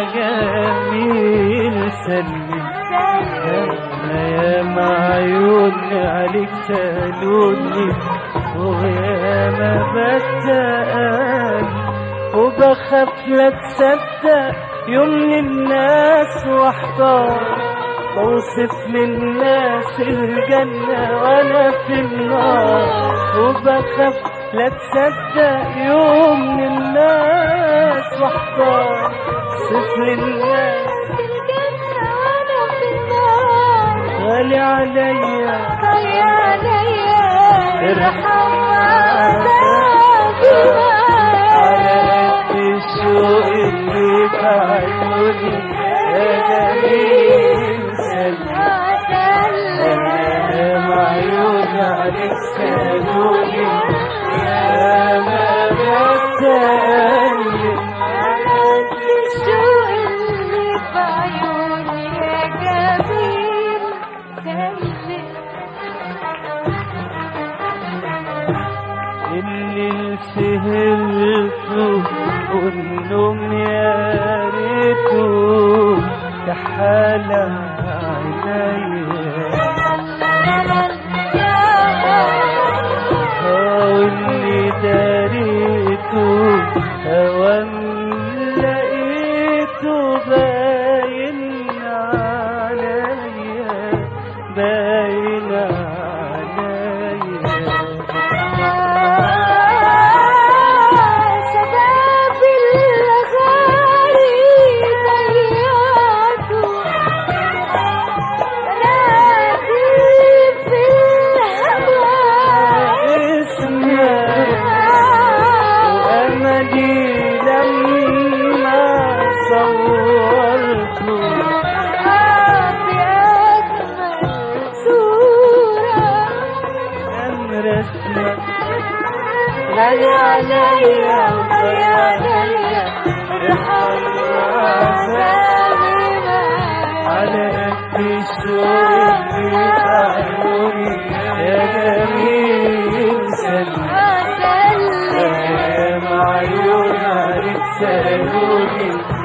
جميل سلم أنا يا معيوني عليك سالوني ويا ما بتقال وبخاف لا تصدق يوم من الناس واحتار بوصف للناس الجنة وأنا في النار وبخاف لا تصدق يوم من الناس واحتار بوصف للناس غالي عليا ارحم على قد الشوق اللي في عيوني يا جميل سلم سلام عيوني عليك سالوني يا ما بتقلب اللي سهلته والنوم يا ريته كحال عينيا واللي داريته هوام لقيته باين عليا باين عليا شباب الغالي ضيعته نادي في الهوى اسمع وأملي لما صورته بأجمل صورة كان رسمك غالي عليا وغالي عليا ارحم عذابي معاك على قد الشوق اللي في عيوني يا جميل سلم أسلم يا معيون عليك سالوني